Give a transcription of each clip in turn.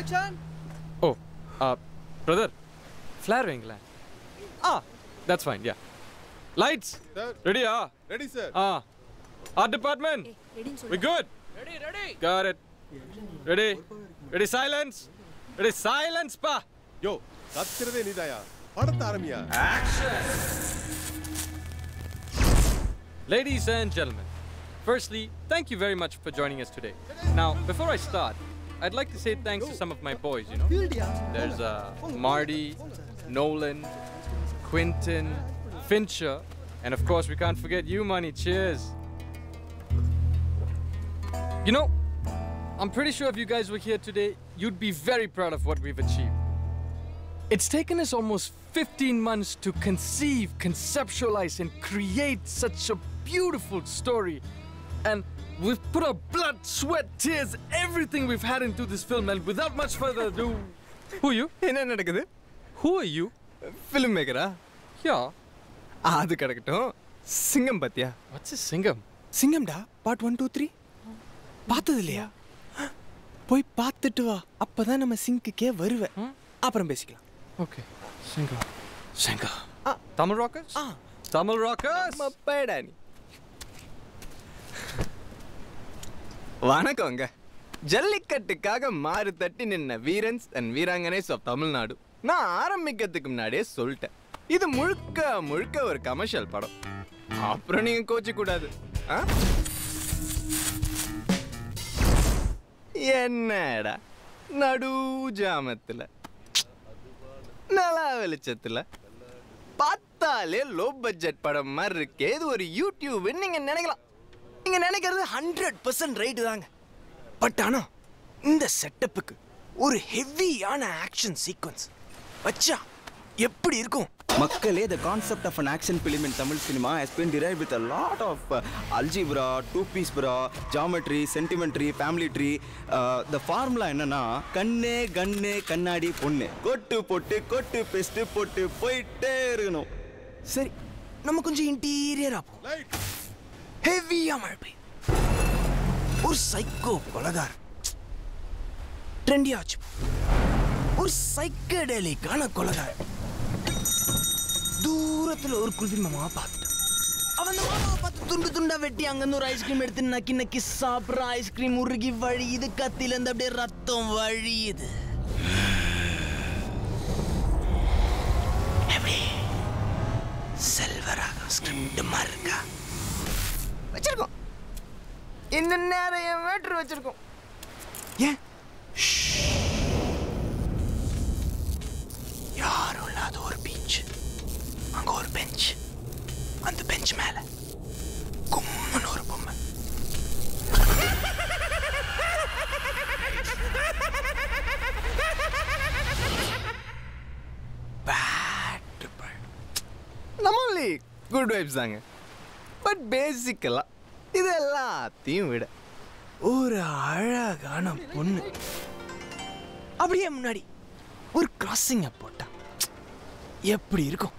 மச்சான் ஓ brother flare வைங்களேன் ah that's fine yeah lights Sir. ரெடியா ready sir ah art department we good ready ready got it ready ready silence ready silence பா yo கத்துறதே நீதாயா படத்த ஆரம்பியா Ladies and gentlemen, firstly, thank you very much for joining us today. Now, before I start, I'd like to say thanks to some of my boys, you know. There's uh, Marty, Nolan, Quinton, Fincher, and of course, we can't forget you, Money. Cheers. You know, I'm pretty sure if you guys were here today, you'd be very proud of what we've achieved. It's taken us almost 15 months to conceive, conceptualize, and create such a beautiful story. And we've put our blood, sweat, tears, everything we've had into this film. And without much further ado, who are you? என்ன நடக்குது Who are you? Film மேக்கரா Yeah. அது கிடக்கட்டும் சிங்கம் பாத்தியா What's a singam? சிங்கம்டா part one two three பார்த்தது இல்லையா போய் பார்த்துட்டு வா அப்பதான் நம்ம சிங்க்குக்கே வருவேன் அப்புறம் பேசிக்கலாம் Okay. Singam. Singam. Ah. Tamil Rockers? Ah. Tamil Rockers? மப்பேடா நீ வணக்கங்க ஜல்லிக்கட்டுக்காக மாறு தட்டி நின்ன வீரன்ஸ் அண்ட் வீராங்கனைஸ் ஆஃப் தமிழ்நாடு நான் ஆரம்பிக்கிறதுக்கு முன்னாடியே சொல்லிட்டேன் இது முழுக்க முழுக்க ஒரு கமர்ஷியல் படம் அப்புறம் நீங்க கோச்சு கூடாது ஆ? என்னடா நடு ஜாமத்துல நல்லா வெளிச்சத்துல பார்த்தாலே லோ பட்ஜெட் படம் மாதிரி இருக்கே இது ஒரு யூடியூப் நீங்க நினைக்கலாம் நீங்க நினைக்கிறது ஹண்ட்ரட் பர்சன்ட் ரைட்டு தாங்க பட் ஆனா இந்த செட்டப்புக்கு ஒரு ஹெவியான ஆக்ஷன் சீக்வன்ஸ் வச்சா எப்படி இருக்கும் மக்களே the concept of an action film in Tamil cinema has been derived with a lot of uh, algebra, two-piece bra, geometry, sentimentary, family tree. Uh, the formula என்னன்னா கண்ணே கண்ணே கண்ணாடி பொண்ணு கொட்டு போட்டு கொட்டு பெஸ்ட் போட்டு போயிட்டே இருக்கணும் சரி நம்ம கொஞ்சம் இன்டீரியரா போ லைட் ஹெவியா மழை பெய்யுது ஒரு சைக்கோ கொலகார் ட்ரெண்டியாச்சு ஒரு சைக்கடலிக்கான கொலகார் தூரத்துல ஒரு குல்பி மாமாவை பார்த்துட்டான் அவன் அந்த மாமாவை பார்த்து துண்டு துண்டா வெட்டி அங்கிருந்து ஒரு ஐஸ்கிரீம் எடுத்து நக்கி நக்கி சாப்பிட்ற ஐஸ்கிரீம் உருகி வழியுது கத்தில இருந்து அப்படியே ரத்தம் வழியுது எப்படி செல்வராகம் ஸ்கிரிப்ட் மாதிரி இருக்கா வச்சிருக்கோம் இன்னும் நிறைய மேட்ரு வச்சிருக்கோம் ஏன் யாரும் இல்லாத ஒரு பீச் அங்க ஒரு பெஞ்ச் அந்த பெஞ்ச் மேல கும்முன்னு ஒரு பொம்மை Bad people. நம்ம only குட் வைப்ஸ் தாங்க பட் பேசிக்கலா இது எல்லாத்தையும் விட ஒரு அழகான பொண்ணு அப்படியே முன்னாடி ஒரு கிராசிங்க போட்டா எப்படி இருக்கும்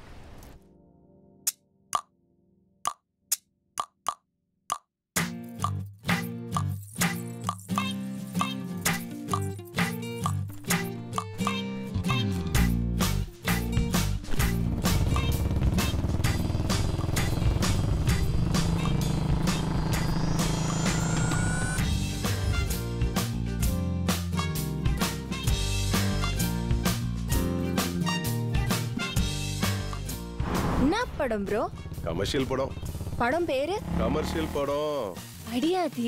என்ன படம் ப்ரோ கமர்ஷியல் படம் படம் பேரு கமர்ஷியல் படம் அடியாதி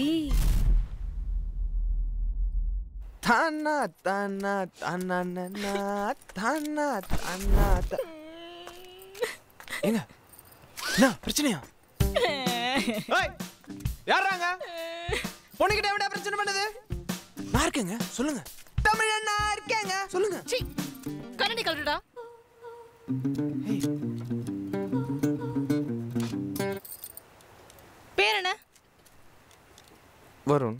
தானா தானா தானா நன்னா, தானா தானா தா- ஏங்க என்ன பிரச்சனையா ஏய், யார்றாங்க பொண்ணுகிட்ட எவ்வளோ பிரச்சனை பண்ணுது நான் இருக்கேங்க சொல்லுங்க தமிழ் அண்ணா இருக்கேங்க சொல்லுங்க சி கண்ணடி கலடுடா ஏய், பேர் என்ன வருண்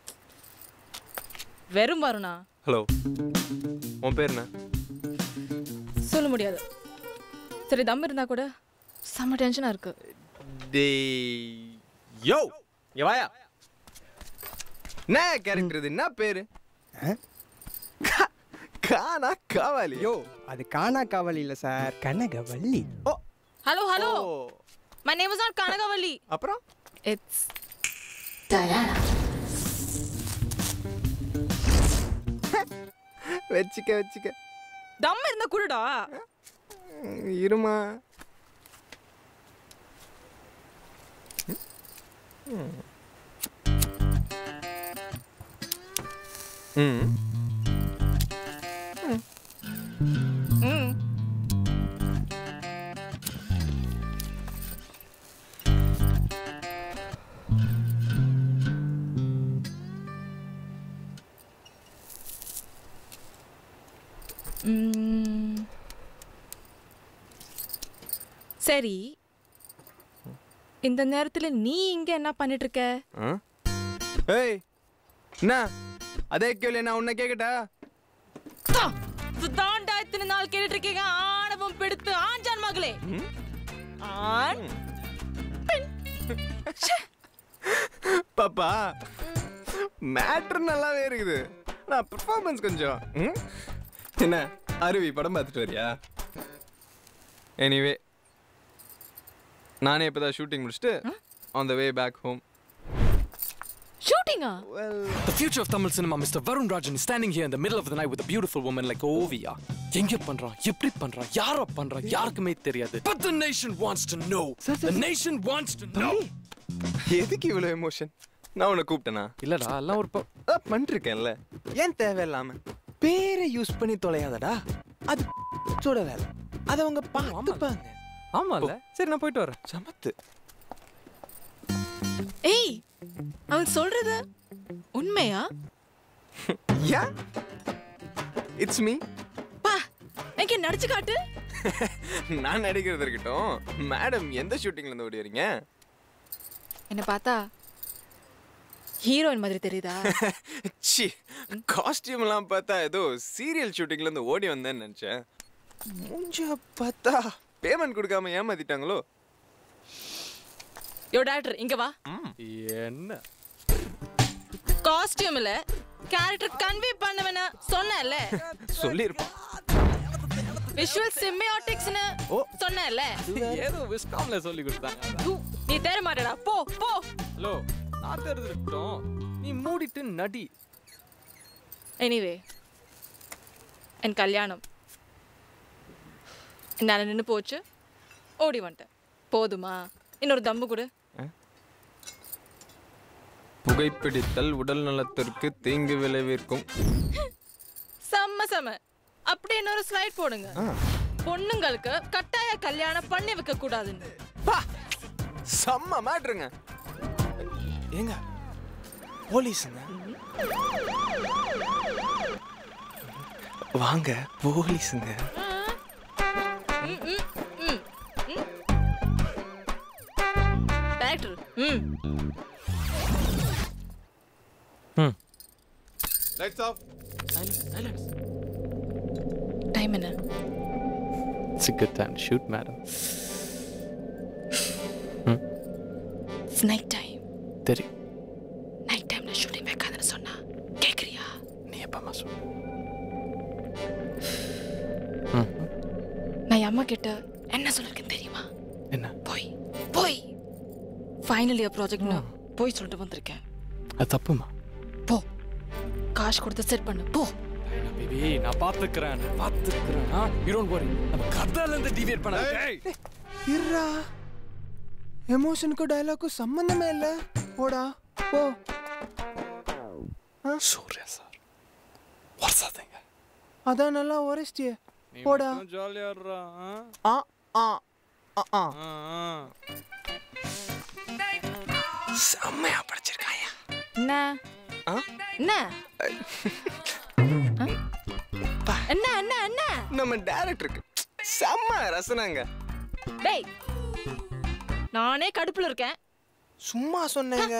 வெறும் வருணா ஹலோ உன் பேர் என்ன சொல்ல முடியாது சரி தம் இருந்தா கூட செம்ம டென்ஷனா இருக்கு டேய் யோ இங்க வாயா என்ன கேரக்டர் இது என்ன பேரு கா- கானா காவாலி யோ அது காணா காவல் இல்ல sir Kanagavalli oh hello hello oh. My name is not Kanagavalli அப்புறம் இட்ஸ் வச்சுக்க வச்சுக்க தம் இருந்தா குடுடா ம், இருமா ம் ம் ம். சரி இந்த நேரத்துல நீ இங்க என்ன பண்ணிட்டு இருக்க ஆ? ஏய் என்ன அதே கேள்வி நான் உன்னை கேட்கட்டா தா, இதுதான்டா இத்தனை நாள் கேட்டுட்டு இருக்கீங்க ஆணவம் பிடித்து ஆஞ்சான் மகளே ஆண் பாப்பா மேட்ரு நல்லாவே இருக்குது நான் பெர்ஃபார்மன்ஸ் கொஞ்சம் ம்? என்ன அருவி படம் பார்த்துட்டு வரியா எனிவே நானே இப்போ தான் ஷூட்டிங் முடிச்சுட்டு on the way back home ஷூட்டிங்கா The future of Tamil cinema, Mr. Varun Rajan, is standing here in the middle of the night with a beautiful woman like Ovia. எங்க பண்றான் எப்படி பண்றான் யார பண்றான் யாருக்குமே தெரியாது But the nation wants to know. The nation wants to know. எதுக்கு இவ்வளோ எமோஷன் நான் உன்னை கூப்பிட்டேனா இல்லடா எல்லாம் ஒரு ப- அதான் பண்ணிருக்கேன்ல ஏன் தேவையில்லாம பேரை யூஸ் பண்ணி தொலையாதடா அது சோட வேலை அதை அவங்க பார்த்துப்பாங்க ஆமால சரி நான் போயிட்டு வரேன் சமத்து ஏய் அவன் சொல்றது உண்மையா யா இட்ஸ் மீ பா எங்க நடிச்சு காட்டு நான் நடிக்கிறது இருக்கட்டும் மேடம் எந்த ஷூட்டிங்ல இருந்து ஓடி வரீங்க என்ன பார்த்தா ஹீரோயின் மாதிரி தெரியுதா சி காஸ்டியூம் எல்லாம் பார்த்தா ஏதோ சீரியல் ஷூட்டிங்ல இருந்து ஓடி வந்தேன்னு நினைச்சேன் மூஞ்ச பார்த்தா பேமெண்ட் கொடுக்காம ஏமாத்திட்டாங்களோ யோ டாக்டர் இங்க வா என்ன காஸ்டியூம்ல கேரக்டர் கன்வே பண்ணுவேன்னு சொன்னேன்ல சொல்லியிருப்பான் விஷுவல் சிமியோட்டிக்ஸ்னு சொன்னேன்ல ஏதோ விஸ்காம்ல சொல்லி கொடுத்தாங்க து, நீ தேர மாட்டடா போ போ ஹலோ நான் தெரிஞ்சிருக்கட்டும் நீ மூடிட்டு நடி எனிவே என் கல்யாணம் என்னால் நின்று போச்சு ஓடி வந்துட்டேன் போதுமா இன்னொரு தம்மு கொடு புகைப்பிடித்தல் உடல் நலத்திற்கு தீங்கு விளைவிக்கும் செம்ம செம்ம அப்படி இன்னொரு ஸ்லைட் போடுங்க பொண்ணுங்களுக்கு கட்டாய கல்யாணம் பண்ணி வைக்க கூடாதுன்னு பா செம்ம மாட்டுருங்க ஏங்க போலீஸுங்க வாங்க போலீஸுங்க ம், ம், ம், ம். டைரக்டர் ம் லைட்ஸ் ஆஃப் டைம் என்ன It's a good time to shoot, madam. It's night time தெரியும் நைட் டைம்ல ஷூட்டிங் வைக்காதுன்னு சொன்னா கேக்குறியா நீ எப்பமா சொல்லு நான் என் அம்மா கிட்ட என்ன சொல்லிருக்கேன் தெரியுமா என்ன போய் போய் ஃபைனல் இயர் ப்ராஜெக்ட்னு போய் சொல்லிட்டு வந்திருக்கேன் அது தப்புமா போ காசு கொடுத்து செட் பண்ணு போ பேபி நான் பாத்துக்கிறேன் நான் பாத்துக்கிறேன் யூ டோன்ட் வரி நம்ம கதால இருந்து டிவியேட் பண்ணாத ஏய் இருடா எமோஷனுக்கும் டைலாக்கும் சம்பந்தமே இல்ல போடா போ சூர்யா சார் வரசாதீங்க அதான் நல்லா உரைச்சிட்டியே போடா ஜாலியா இருடா ஆ ஆ ஆ ஆ செம்மையா படிச்சிருக்காயா என்ன ஆ? என்ன ஆ? என்ன என்ன என்ன நம்ம டேரக்டருக்கு செம்ம ரசனாங்க டேய் நானே கடுப்புல இருக்கேன் சும்மா சொன்னேங்க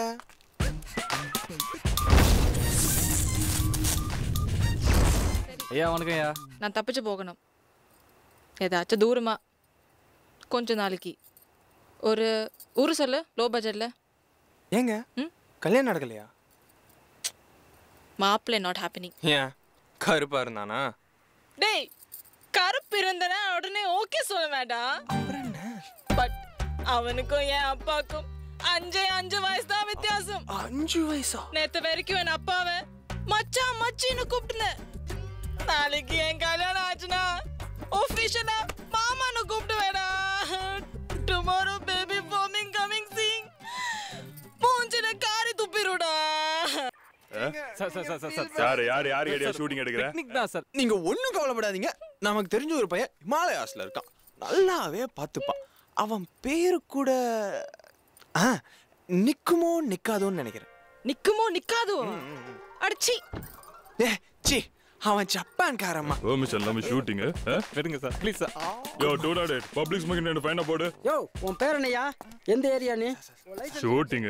ஐயா வணக்கம் ஐயா நான் தப்பிச்சு போகணும் ஏதாச்சும் தூரமா கொஞ்ச நாளைக்கு ஒரு ஊரு சொல்லு லோ பட்ஜெட்ல ஏங்க ம்? கல்யாணம் நடக்கலையா மாப்பிள்ளை நாட் ஹேப்பனிங் ஏன் கருப்பா இருந்தானா டேய் கருப்பு இருந்தனா உடனே ஓகே சொல்ல வேண்டாம் அப்புறம் என்ன பட் அவனுக்கும் என் அப்பாக்கும் அஞ்சே அஞ்சு வயசு தான் வித்தியாசம் அஞ்சு வயசா நேத்து வரைக்கும் என் அப்பாவை மச்சான் மச்சின்னு கூப்பிட்டுனேன் நாளைக்கு என் கல்யாணம் ஆச்சுன்னா ஒஃபிஷியலா மாமான்னு கூப்பிடுவேடா tomorrow baby farming coming sing மூஞ்சில காரி துப்பிருடா sir sir sir sir sir யாரு யாரு யாரு ஐடியா ஷூட்டிங் எடுக்கிற டெக்னிக் தான் சார் நீங்க ஒண்ணும் கவலைப்படாதீங்க நமக்கு தெரிஞ்ச ஒரு பையன் ஹிமாலயாஸ்ல இருக்கான் நல்லாவே பார்த்துப்பான் அவன் பேரு கூட ஆ நிக்குமோ நிக்காதோன்னு நினைக்கிறேன் நிக்குமோ நிக்காதோ அடிச்சி ஏ சி அவன் ஜப்பான்காரம்மா ஓ மிஸ்டர் நம்ம ஷூட்டிங் விடுங்க sir please sir yo two dot eight public smoking ரெண்டு ஃபைனா போடு யோ உன் பேர் என்னய்யா எந்த ஏரியா நீ ஷூட்டிங்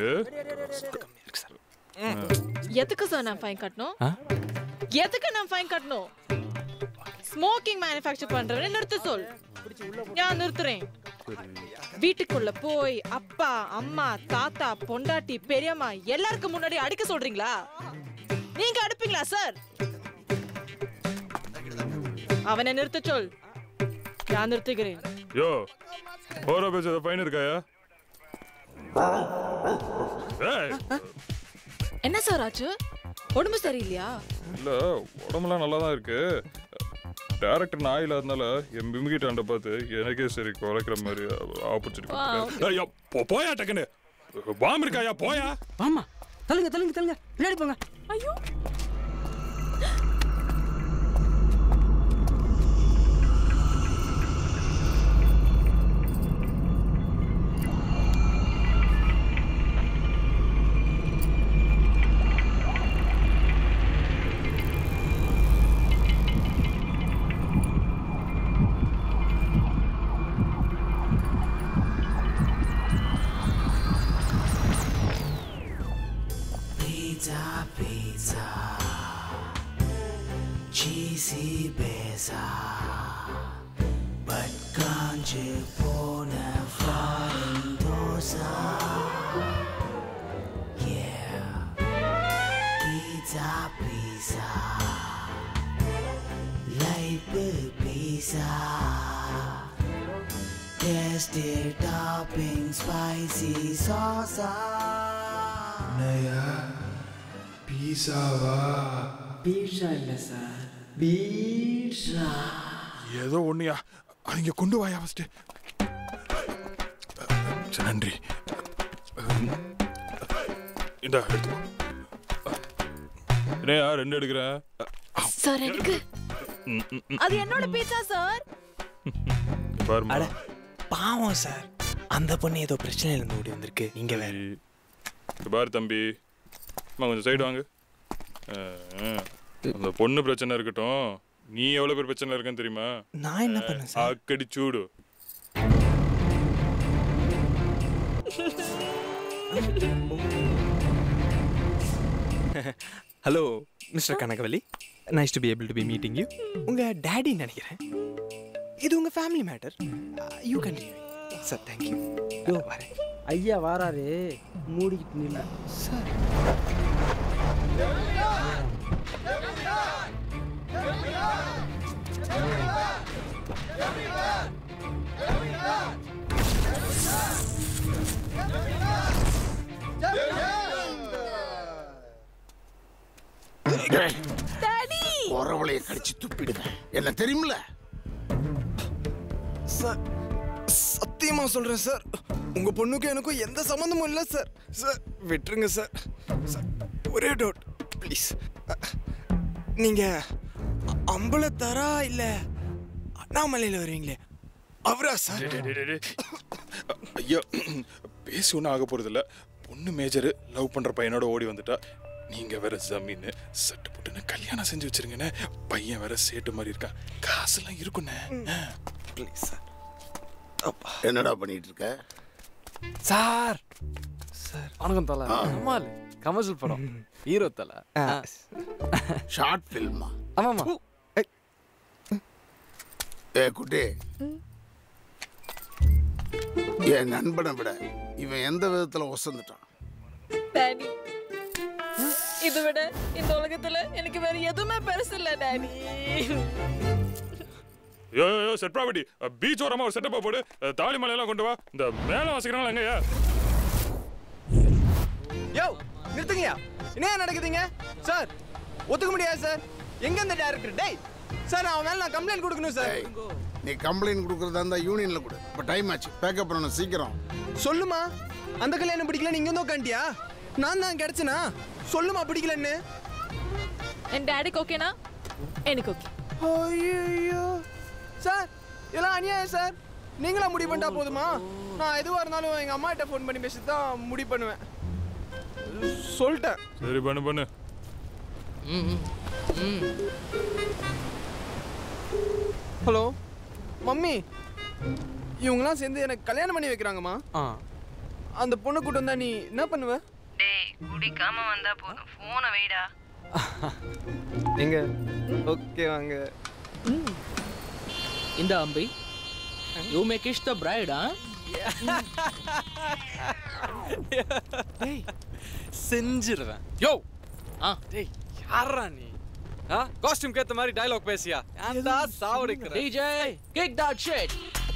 எதுக்கு சார் நான் ஃபைன் கட்டணும் எதுக்கு நான் ஃபைன் கட்டணும் ஸ்மோக்கிங் மேனுஃபேக்சர் பண்றவனை நிறுத்த சொல் நான் நிறுத்துறேன் வீட்டுக்குள்ள போய் அப்பா அம்மா தாத்தா பொண்டாட்டி பெரியம்மா எல்லாருக்கும் முன்னாடி அடிக்க சொல்றீங்களா நீங்க அடிப்பீங்களா சார் அவனை நிறுத்த சொல் நான் நிறுத்துகிறேன் யோ போற பேச ஃபைன் இருக்காயா ஏய் என்ன சார் ஆச்சு உடம்பு சரியில்லையா இல்ல உடம்புலாம் நல்லா தான் இருக்கு டேரக்டர் நான் இல்லாதனால என் பிமிகிட்டாண்ட பார்த்து எனக்கே சரி குறைக்கிற மாதிரி ஆப்பர்ச்சுனிட்டி போயா டக்குன்னு பாம் இருக்காயா போயா ஆமா தள்ளுங்க தள்ளுங்க தள்ளுங்க பின்னாடி போங்க ஐயோ Pizza, pizza, cheesy pizza, but காஞ்சு போன foreign dosa Yeah, pizza, pizza, life pizza, tasty topping, spicy sauce. பீஸாவா pizza இல்லை சார் பீட்சா ஏதோ ஒண்ணுயா அவங்க கொண்டு வாயா ஃபர்ஸ்ட் நன்றி இந்தா எடுத்துக்கோ என்னையா ரெண்டு எடுக்கிறேன் சார் எனக்கு ம், ம், ம். அது என்னோட பீட்சா சார் பாருமா அட பாவம் சார் அந்த பொண்ணு ஏதோ பிரச்சனையில இருந்து ஓடி வந்திருக்கு நீங்க வேற இங்க பாரு தம்பி அம்மா கொஞ்சம் சைடு வாங்க அஹ், அஹ். அந்த பொண்ணு பிரச்சனை இருக்கட்டும் நீ எவ்வளவு பேர் பிரச்சனை இருக்கன்னு தெரியுமா நான் என்ன பண்ணேன் சார் அக்கடி சூடு hello mister Kanagavalli nice to be able to be meeting you உங்க டேடி நினைக்கிறேன் இது உங்க family matter you continue sir thank you வரேன் ஐயா வாராரு மூடிக்கிட்டு நில்ல சார் உறவுலைய கடிச்சு துப்பிடுவேன் என்ன தெரியுமில்ல சார் சத்தியமா சொல்றேன் சார் உங்க பொண்ணுக்கும் எனக்கும் எந்த சம்மந்தமும் இல்லை சார் சார் விட்டுருங்க சார் சார் ஒரே டவுட் ப்ளீஸ் நீங்க அ- அம்பலத்தாரா இல்ல அண்ணாமலையில வருவீங்களே அவரா சார் ஐயா பேசி ஒன்றும் ஆக போறதில்ல பொண்ணு மேஜர் லவ் பண்ற பையனோட ஓடி வந்துட்டா நீங்க வேற ஜமீன் சட்டு போட்டுன்னு கல்யாணம் செஞ்சு வச்சிருங்கண்ணே பையன் வேற சேட்டு மாதிரி இருக்கான் காசெல்லாம் இருக்குண்ணே ப்ளீஸ் சார் அப்பா என்னடா பண்ணிட்டு இருக்க சார் சார் வணக்கம் தல கமால் கமர்ஷியல் படம் ஹீரோ தல ஷார்ட் ஃபில்மா ஆமாமா ஏ குட்டி என் நண்பனை விட இவன் எந்த விதத்துல ஒசந்துட்டான் டாடி இதை விட இந்த உலகத்துல எனக்கு வேற எதுவுமே பெருசு இல்ல daddy yo yo, yo set property beach ஓரமா ஒரு செட்டப்பா போடு அஹ், தாலி மலையெல்லாம் கொண்டு வா இந்த மேல வாசிக்கிறாங்களா எங்கயா யோ நிறுத்துங்கயா என்ன நடக்குதுங்க சார் ஒத்துக்க முடியாது சார் எங்க இந்த டைரக்டர் டேய் சார் அவன் மேல நான் கம்ப்ளைண்ட் கொடுக்கணும் சார் ஏய், நீ கம்ப்ளைண்ட் கொடுக்குறதா இருந்தா யூனியன்ல கொடு இப்போ டைம் ஆச்சு பேக்கப் பண்ணணும் சீக்கிரம் சொல்லுமா அந்த கல்யாணம் பிடிக்கல நீங்க வந்து உட்காண்டியா நான் தான் கிடைச்சனா சொல்லுமா பிடிக்கலன்னு என் டாடிக்கு ஓகேனா எனக்கு ஓகே ஐயோ சார் இதெல்லாம் அநியாயம் சார் நீங்களா முடிவு பண்ணிட்டா போதுமா நான் எதுவாக இருந்தாலும் எங்கள் அம்மாகிட்ட ஃபோன் பண்ணி பேசி தான் முடிவு பண்ணுவேன் சொல்லிட்டேன் சரி பண்ணு பண்ணு ஹலோ மம்மி இவங்களாம் சேர்ந்து எனக்கு கல்யாணம் பண்ணி வைக்கிறாங்கம்மா ஆ அந்த பொண்ணை கூட்டம் வந்தா நீ என்ன பண்ணுவ டேய் குடிக்காம வந்தா போதும் போனை வைடா எங்க ஓகே வாங்க இந்த அம்பி you may kiss the bride ஆ செஞ்சிருவேன் யோ ஆ டேய் யாரா நீ ஆ காஸ்டியூம்க்கு ஏத்த மாதிரி டயலாக் பேசியா அந்த சாவடிக்கிற டிஜே கிக் தட் ஷிட்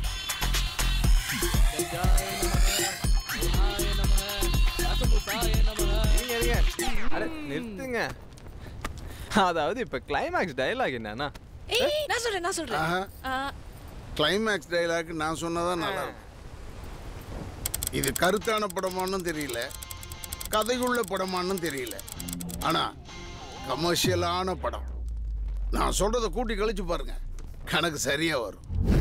இருங்க இருங்க அட நிறுத்துங்க அதாவது இப்ப கிளைமேக்ஸ் டயலாக் என்னன்னா ஏய் நான் சொல்றேன் நான் சொல்றேன் ஆஹா. ஆ, கிளைமேக்ஸ் டைலாக் நான் சொன்னதான் நல்லா இருக்கும் இது கருத்தான படமான்னு தெரியல கதையுள்ள படமான்னு தெரியல ஆனா கமர்ஷியலான படம் நான் சொல்றத கூட்டி கழிச்சு பாருங்க கணக்கு சரியா வரும்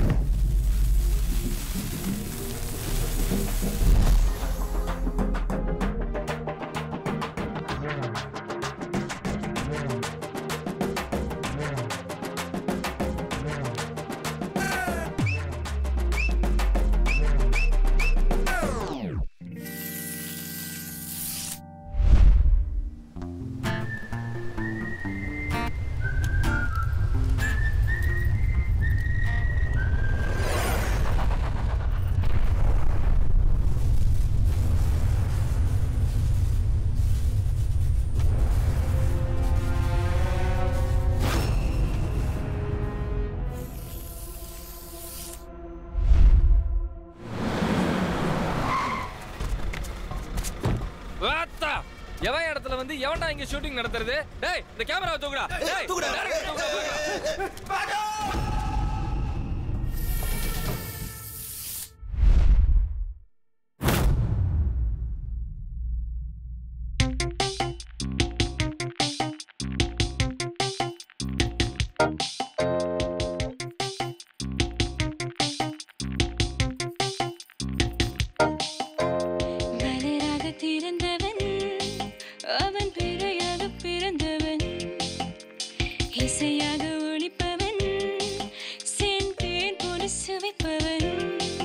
வாத்தா எவன் இடத்துல வந்து எவன்டா இங்க ஷூட்டிங் நடத்துறது டேய் இந்த கேமராவை தூக்குடா டேய் தூக்குடா தூக்குடா பார்க்கலாம். மலராக திறந்தவன் அவன் பிறையாக பிறந்தவன் இசையாக ஒழிப்பவன் செந்தேன் போல சுவைப்பவன்